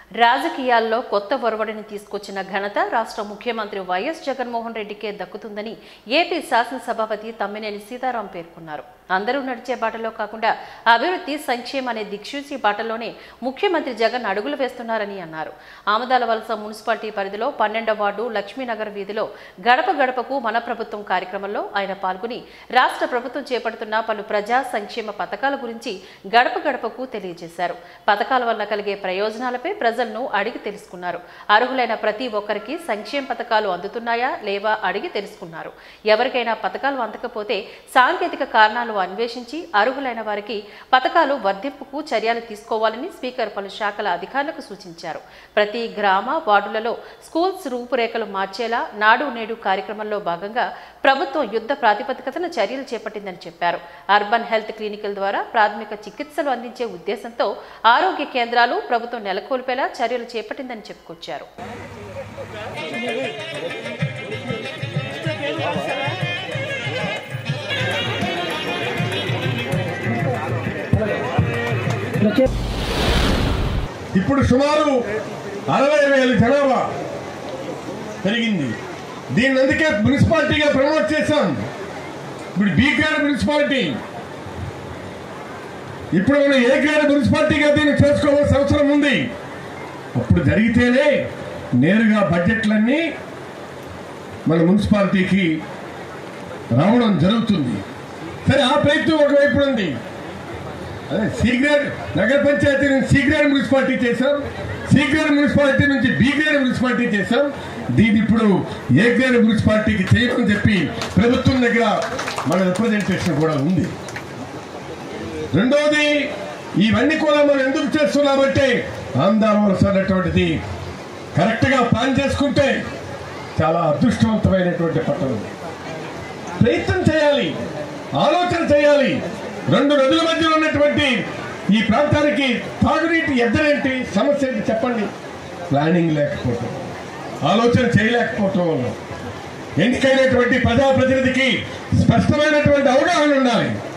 రాజకీయాల్లో కొత్త ఒరవడిని తీసుకొచ్చిన ఘనత రాష్ట్ర ముఖ్యమంత్రి వైఎస్ జగన్మోహన్ రెడ్డికే దక్కుతుందని ఏపీ శాసనసభాపతి తమ్మినేని సీతారాం పేర్కొన్నారు అందరూ నడిచే బాటలో కాకుండా అభివృద్ధి సంక్షేమ అనే దిక్సూచి బాటలోనే ముఖ్యమంత్రి జగన్ అడుగులు వేస్తున్నారని అన్నారు ఆమదాల వలస మున్సిపాలిటీ పరిధిలో పన్నెండవ వార్డు లక్ష్మీనగర్ వీధిలో గడప గడపకు మన ప్రభుత్వం కార్యక్రమంలో ఆయన పాల్గొని రాష్ట్ర ప్రభుత్వం చేపడుతున్న పలు ప్రజా సంక్షేమ పథకాల గురించి గడప గడపకు తెలియజేశారు పథకాల వల్ల కలిగే ప్రయోజనాలపై ప్రజలను అడిగి తెలుసుకున్నారు అర్హులైన ప్రతి ఒక్కరికి సంక్షేమ పథకాలు అందుతున్నాయా లేవా అడిగి తెలుసుకున్నారు ఎవరికైనా పథకాలు అందకపోతే సాంకేతిక కారణాలు అన్వేషించి అర్హులైన వారికి పథకాలు వర్ధింపుకు చర్యలు తీసుకోవాలని స్పీకర్ పలు శాఖల అధికారులకు సూచించారు ప్రతి గ్రామ వార్డులలో స్కూల్స్ రూపురేఖలు మార్చేలా నాడు నేడు కార్యక్రమంలో భాగంగా ప్రభుత్వం యుద్ధ ప్రాతిపదికన చర్యలు చేపట్టిందని చెప్పారు అర్బన్ హెల్త్ క్లినికల్ ద్వారా ప్రాథమిక చికిత్సలు అందించే ఉద్దేశంతో ఆరోగ్య కేంద్రాలు ప్రభుత్వం నెలకొల్పేలా చర్యలు చేపట్టిందని చెప్పుకొచ్చారు ఇప్పుడు సుమారు అరవై వేల జనాభా పెరిగింది దీన్ని అందుకే మున్సిపాలిటీగా ప్రమోట్ చేశాం ఇప్పుడు బి గ్రేడ్ మున్సిపాలిటీ ఇప్పుడు మనం ఏ గ్రేడ్ మున్సిపాలిటీగా దీన్ని చేసుకోవాల్సిన అవసరం ఉంది అప్పుడు జరిగితేనే నేరుగా బడ్జెట్లన్నీ మన మున్సిపాలిటీకి రావడం జరుగుతుంది సరే ఆ ప్రయత్నం ఒకవైపు ఉంది అదే సి గ్రేడ్ నగర పంచాయతీ నుంచి సి గ్రేడ్ మున్సిపాలిటీ చేశాం సి గ్రేడ్ మున్సిపాలిటీ నుంచి బి గ్రేడ్ మున్సిపాలిటీ చేశాం దీన్ని ఇప్పుడు ఏ గ్రేడ్ మున్సిపాలిటీకి చేయమని చెప్పి ప్రభుత్వం దగ్గర మన రిప్రజెంటేషన్ కూడా ఉంది రెండోది ఇవన్నీ కూడా మనం ఎందుకు చేస్తున్నామంటే ఆంధ్ర వలస అన్నటువంటిది కరెక్ట్ గా ప్లాన్ చేసుకుంటే చాలా అదృష్టవంతమైనటువంటి పట్టణం ప్రయత్నం చేయాలి ఆలోచన చేయాలి రెండు నదుల మధ్యలో ఉన్నటువంటి ఈ ప్రాంతానికి తాగునీటి ఎద్దరేంటి సమస్య ఏంటి చెప్పండి ప్లానింగ్ లేకపోవటం ఆలోచన చేయలేకపోవటం వల్ల ఎన్నికైనటువంటి ప్రజాప్రతినిధికి స్పష్టమైనటువంటి అవగాహన ఉండాలి